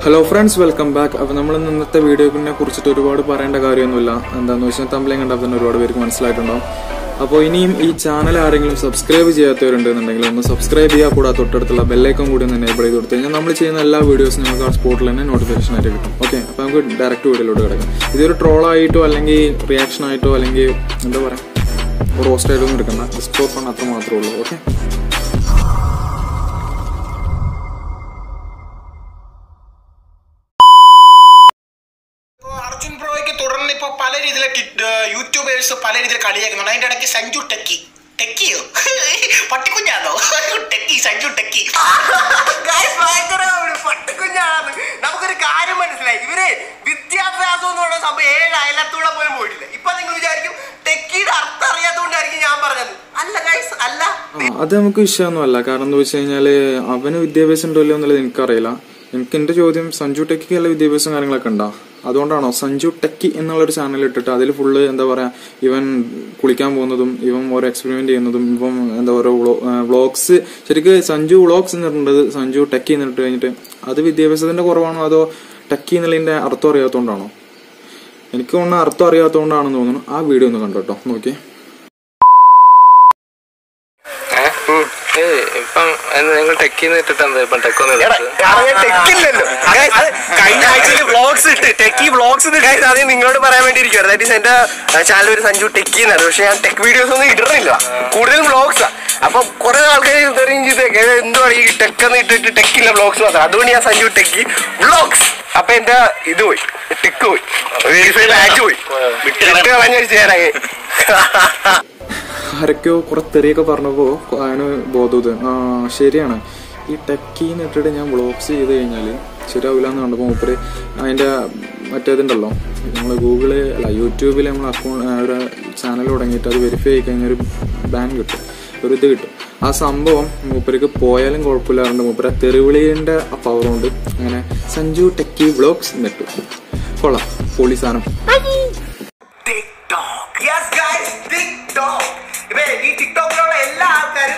Hello friends welcome back അപ്പോൾ നമ്മൾ ഇന്നത്തെ വീഡിയോനെ കുറിച്ചിട്ട് ഒരുപാട് പറയേണ്ട കാര്യമൊന്നുമില്ല എന്താണെന്ന് വെച്ചാൽ തമ്മിലും കണ്ടാൽ തന്നെ ഒരുപാട് പേർക്ക് മനസ്സിലായിട്ടുണ്ടാവും അപ്പോൾ ഇനിയും ഈ ചാനൽ ആരെങ്കിലും സബ്സ്ക്രൈബ് ചെയ്യാത്തവരുണ്ടെന്നുണ്ടെങ്കിൽ ഒന്ന് സബ്സ്ക്രൈബ് ചെയ്യുക കൂടാതെ തൊട്ടടുത്തുള്ള ബെല്ലൈക്കൺ കൂടി ഒന്ന് എനേബിൾ ചെയ്ത് കൊടുത്തു കഴിഞ്ഞാൽ നമ്മൾ ചെയ്യുന്ന എല്ലാ വീഡിയോസും നിങ്ങൾക്ക് ആ സ്പോട്ടിൽ തന്നെ നോട്ടിഫിക്കേഷൻ ആയിട്ട് കിട്ടും ഓക്കെ അപ്പോൾ നമുക്ക് ഡയറക്റ്റ് വീഡിയോയിലോട്ട് കിടക്കാം ഇതൊരു ട്രോളായിട്ടോ അല്ലെങ്കിൽ റിയാക്ഷൻ ആയിട്ടോ അല്ലെങ്കിൽ എന്താ പറയുക റോസ്റ്റ് ആയിട്ടോ ഒന്നും എടുക്കണ്ട ജസ്റ്റ് ഫോർ ഫൺ അത്ര മാത്രമേ ഉള്ളൂ ഓക്കെ ഇപ്പോ അർജുൻ ബ്രോയ്ക്ക് തുടർന്ന് ഇപ്പൊ പല രീതിയിലെ ടി- യൂട്യൂബേഴ്സ് പല രീതിയിൽ കളിയാക്കുന്നുണ്ട് അതിന്റെ ഇടയ്ക്ക് സഞ്ജു ടെക്കി ടെക്കിയോ പട്ടിക്കുഞ്ഞാണോ ടെക്കി സഞ്ജു ടെക്കി Guys, ഭയങ്കരമാണ്. പട്ടിക്കുഞ്ഞാണ് നമുക്കൊരു കാര്യം മനസ്സിലായി ഇവര് വിദ്യാഭ്യാസം എന്ന് പറയുന്ന സംഭവം ഏഴ് അയലത്തൂടെ പോലും പോയിട്ടില്ല ഇപ്പൊ നിങ്ങൾ വിചാരിക്കും ടെക്കിയുടെ അർത്ഥം അറിയാത്തതുകൊണ്ടായിരിക്കും ഞാൻ പറഞ്ഞത് അല്ല ഗൈസ് അല്ല ആ, അത് നമുക്ക് വിഷയമൊന്നുമല്ല കാരണം എന്താ വെച്ച് കഴിഞ്ഞാല് അവന് വിദ്യാഭ്യാസം ഉണ്ടോ ഇല്ലയോ എന്നുള്ളത് എനിക്കറിയില്ല എനിക്ക് എന്റെ ചോദ്യം സഞ്ജു ടെക്കിക്ക് നല്ല വിദ്യാഭ്യാസം കാര്യങ്ങളൊക്കെ ഉണ്ടോ അതുകൊണ്ടാണോ സഞ്ജു ടെക്കി എന്നുള്ള ഒരു ചാനൽ ഇട്ടിട്ട് അതിൽ ഫുള്ള് എന്താ പറയാ ഇവൻ കുളിക്കാൻ പോകുന്നതും ഇവൻ ഓരോ എക്സ്പെരിമെന്റ് ചെയ്യുന്നതും ഇവൻ എന്താ ഓരോ വ്ളോഗ്സ് ശരിക്ക് സഞ്ജു വ്ളോഗ്സ് എന്നിട്ടുണ്ടത് സഞ്ജു ടെക്കി എന്നിട്ട് കഴിഞ്ഞിട്ട് അത് വിദ്യാഭ്യാസത്തിന്റെ കുറവാണോ അതോ ടെക്കി എന്നുള്ളതിന്റെ അർത്ഥം അറിയാത്തതുകൊണ്ടാണോ എനിക്ക് തോന്നുന്ന അർത്ഥം അറിയാത്തതുകൊണ്ടാണെന്ന് തോന്നുന്നു ആ വീഡിയോ ഒന്ന് കണ്ടോ കേട്ടോ നോക്കിയേ ഇപ്പം നിങ്ങൾ ടെക്കിന്ന് ഇട്ടിട്ട് എന്താ ഇപ്പം ടെക്കൊന്നും ടെക്കില്ലല്ലോ കഴിഞ്ഞ ആഴ്ചയിൽ വ്ളോഗ്സ് ഇട്ട് ടെക്കി വ്ളോഗ്സ് അത് നിങ്ങളോട് പറയാൻ വേണ്ടി ഇരിക്കുവാണ് ദാറ്റ് ഈസ് എന്റെ ചാനൽ ഒരു സഞ്ജു ടെക്കി എന്നാണ് പക്ഷെ ഞാൻ ടെക് വീഡിയോസ് ഒന്നും ഇടുന്നില്ല കൂടുതലും വ്ളോഗ്സാ അപ്പൊ കുറെ ആൾക്കാർ ഇത്രയും ചെയ്തേക്ക് എന്തുവാണ് ഈ ടെക് എന്ന് ഇട്ടിട്ട് ടെക്കില്ല വ്ളോഗ്സ് മാത്രം അതുകൊണ്ട് ഞാൻ സഞ്ജു ടെക്കി വ്ളോഗ്സ് അപ്പൊ എന്റെ ഇത് പോയി ടെക്ക് പോയി വെരിഫൈ ബാച്ച് പോയി വിട്ട് കളഞ്ഞൊരു ചേരായി ആരൊക്കെയോ കുറെ തെറിയൊക്കെ പറഞ്ഞപ്പോ അതിന് ബോധം ആ ശരിയാണ് ഈ ടെക്കീന്ന് ഇട്ടിട്ട് ഞാൻ വ്ളോഗ്സ് ചെയ്ത് കഴിഞ്ഞാൽ ശരിയാവില്ല എന്ന് കണ്ടപ്പോൾ മൂപ്പര് അതിന്റെ മറ്റേതുണ്ടല്ലോ നമ്മൾ ഗൂഗിള് അല്ല യൂട്യൂബിൽ നമ്മൾ അക്കൗണ്ട് ഒരു ചാനൽ തുടങ്ങിയിട്ട് അത് വെരിഫൈ ആയി കഴിഞ്ഞാൽ ഒരു ബാൻ കിട്ടും ഒരു ഇത് കിട്ടും ആ സംഭവം മൂപ്പർക്ക് പോയാലും കുഴപ്പമില്ലാറുണ്ട് മൂപ്പര് ആ തെറിവിളിന്റെ ആ പവർ കൊണ്ട് അങ്ങനെ സഞ്ജു ടെക്കി വ്ളോഗ്സ് എന്നിട്ടു കൊള്ളാം പൊളി സാധനം ടിക്ടോക്ക് യെസ് ഗൈസ് ടിക്ടോക്ക് ഇപ്പൊ ഈ ടിക്ടോക്കിലുള്ള എല്ലാ ആൾക്കാരും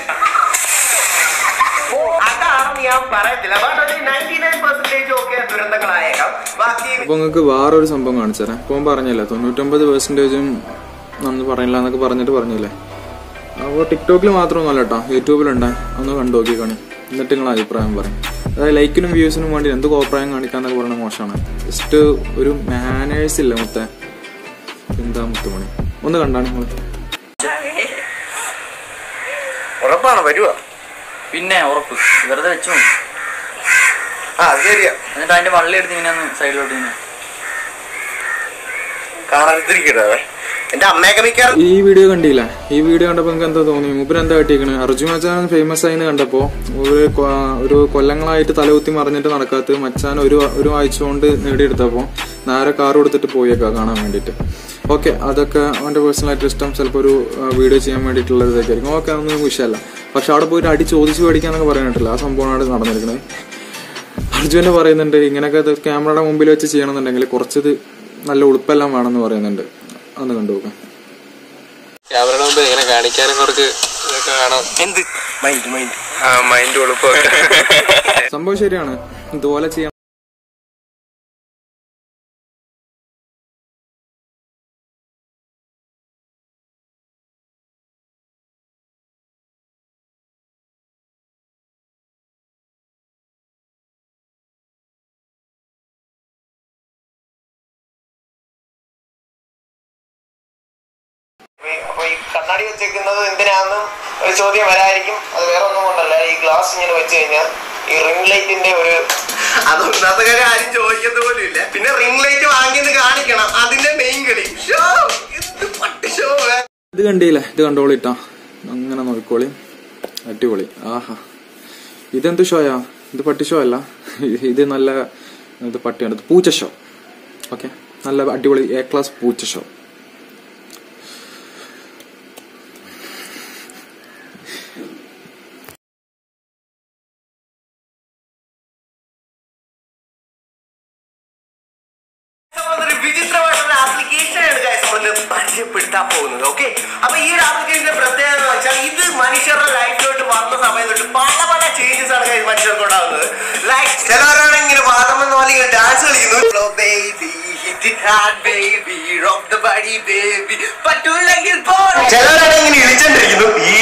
ഓ, അതാണെന്ന് ഞാൻ പറയത്തില്ല ബട്ട് ഒരു നയൻറ്റി നയൻ പെർസെന്റേജ് ഒക്കെ ദുരന്തങ്ങളായേക്കാം ബാക്കി അപ്പൊ നിങ്ങൾക്ക് വേറൊരു സംഭവം കാണിച്ചുതരാം ഇപ്പം പറഞ്ഞില്ലേ തൊണ്ണൂറ്റൊമ്പത് പെർസെന്റേജും നന്ന് പറയില്ല എന്നൊക്കെ പറഞ്ഞിട്ട് പറഞ്ഞില്ലേ അപ്പോൾ ടിക്ടോക്കിൽ മാത്രമൊന്നുമല്ല കേട്ടോ യൂട്യൂബിലുണ്ട് ഒന്ന് കണ്ടു നോക്കി കാണി എന്നിട്ട് നിങ്ങൾ അഭിപ്രായം പറയും അതായത് ലൈക്കിനും വ്യൂസിനും വേണ്ടി എന്ത് കോപ്രായം കാണിക്കാന്നൊക്കെ പറയുന്നത് മോശമാണ് ജസ്റ്റ് ഒരു മാനേഴ്സ് ഇല്ല മുത്തേ എന്താ മുത്തുമണി ഒന്ന് കണ്ടാ നിങ്ങൾ ഉറപ്പാണോ വരുവാ പിന്നെ ഉറപ്പ് വെറുതെ വെച്ചു നോക്ക്. ആ അത് ശരിയാ എന്നിട്ട് അതിന്റെ വള്ളി എടുത്ത് ഇങ്ങനെ ഒന്ന് സൈഡിലോട്ട് ഇങ്ങനെ കാണാതിരിക്കട്ടെ എന്റെ അമ്മയൊക്കെ മിക്കാറും ഈ വീഡിയോ കണ്ടില്ല ഈ വീഡിയോ കണ്ടപ്പോ നിങ്ങൾക്ക് എന്താ തോന്നി മൂപ്പര് എന്താ കാട്ടിയേക്കണ് അർജുൻ മച്ചാൻ ഫേമസ് ആയി കണ്ടപ്പോ ഒരു കൊ- ഒരു കൊല്ലങ്ങളായിട്ട് തലകുത്തി മറിഞ്ഞിട്ട് നടക്കാത്ത മച്ചാൻ ഒരു ഒരു ആഴ്ച കൊണ്ട് നേടിയെടുത്തപ്പോ നേരെ കാർ കൊടുത്തിട്ട് പോയേക്കാ കാണാൻ വേണ്ടിട്ട് ഓക്കെ അതൊക്കെ അവന്റെ പേഴ്സണൽ ആയിട്ട് ഇഷ്ടം ചിലപ്പോൾ ഒരു വീഡിയോ ചെയ്യാൻ വേണ്ടിയിട്ടുള്ള ഇതൊക്കെ ആയിരിക്കും ഓക്കെ അതൊന്നും വിഷയമല്ല പക്ഷെ അവിടെ പോയിട്ട് അടി ചോദിച്ചു മേടിക്കാന്നൊക്കെ പറയാനിട്ടില്ല ആ സംഭവമാണ് നടന്നിരിക്കുന്നത് അർജുനെ പറയുന്നുണ്ട് ഇങ്ങനെയൊക്കെ ക്യാമറയുടെ മുമ്പിൽ വെച്ച് ചെയ്യണമെന്നുണ്ടെങ്കിൽ കുറച്ചത് നല്ല ഉളുപ്പെല്ലാം വേണമെന്ന് പറയുന്നുണ്ട് അന്ന് കണ്ടു നോക്കാം ക്യാമറയുടെ മുമ്പ് ഇങ്ങനെ കാണിക്കാനും കുറച്ച് ഇതൊക്കെ വേണം എന്ത് മൈൻഡ് മൈൻഡ് ആ മൈൻഡ് എളുപ്പമൊക്കെ സംഭവം ശരിയാണ് ഇതുപോലെ ചെയ്യാൻ അപ്പൊ ഈ കണ്ണാടി വെച്ചേക്കുന്നത് എന്തിനാന്നും ഒരു ചോദ്യം വരായിരിക്കും അത് വേറെ ഒന്നും കൊണ്ടല്ല ഈ ഗ്ലാസ് ഇങ്ങനെ വെച്ച് കഴിഞ്ഞാൽ ഈ റിംഗ് ലൈറ്റിന്റെ ഒരു അത് ഒന്നാമത്തെ കാര്യം ആരും ചോദിക്കുന്നത് പോലും ഇല്ല പിന്നെ റിംഗ് ലൈറ്റ് വാങ്ങിയെന്ന് കാണിക്കണം അതിന്റെ മെയിൻ കളി ഷോ എന്ത് പട്ടി ഷോ ഇത് കണ്ടില്ലേ ഇത് കണ്ടോളിട്ടാ അങ്ങനെ നോക്കിക്കോളി അടിപൊളി ആഹാ ഇതെന്ത് ഷോയാ ഇത് പട്ടി ഷോ അല്ല ഇത് നല്ല ഇത് പട്ടിയാണ് ഇത് പൂച്ച ഷോ ഓക്കെ നല്ല അടിപൊളി എ ക്ലാസ് പൂച്ച ഷോ ഒരു വിചിത്രമായിട്ടുള്ള ആപ്ലിക്കേഷൻ ആണ് guys നമ്മള് പരിചയപ്പെടുത്താൻ പോകുന്നത് ഓക്കെ അപ്പൊ ഈ ഒരു ആപ്ലിക്കേഷന്റെ പ്രത്യേകത എന്ന് വെച്ചാൽ ഇത് മനുഷ്യരുടെ ലൈഫിലോട്ട് വന്ന സമയം തൊട്ട് പല പല ചേഞ്ചസ് ആണ് guys മനുഷ്യർക്ക് ഉണ്ടാകുന്നത് ലൈക്ക് ചിലവരാണ് ഇങ്ങനെ വാദം എന്ന പോലെ ഡാൻസ് കളിക്കുന്നു baby baby rock the buddy baby പറ്റൂല്ലെങ്കിൽ ചിലവരാണ് ഇങ്ങനെ ഇളിച്ചോണ്ടിരിക്കുന്നു ഈ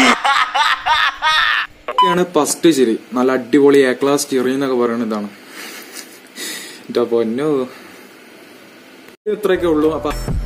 ഇതൊക്കെയാണ് ഫസ്റ്റ് ചിരി നല്ല അടിപൊളി എ ക്ലാസ് ചിറി എന്നൊക്കെ പറയുന്നത് ഇതാണ് എന്റെ പൊന്നു ഇത്രയൊക്കെ ഉള്ളൂ അപ്പൊ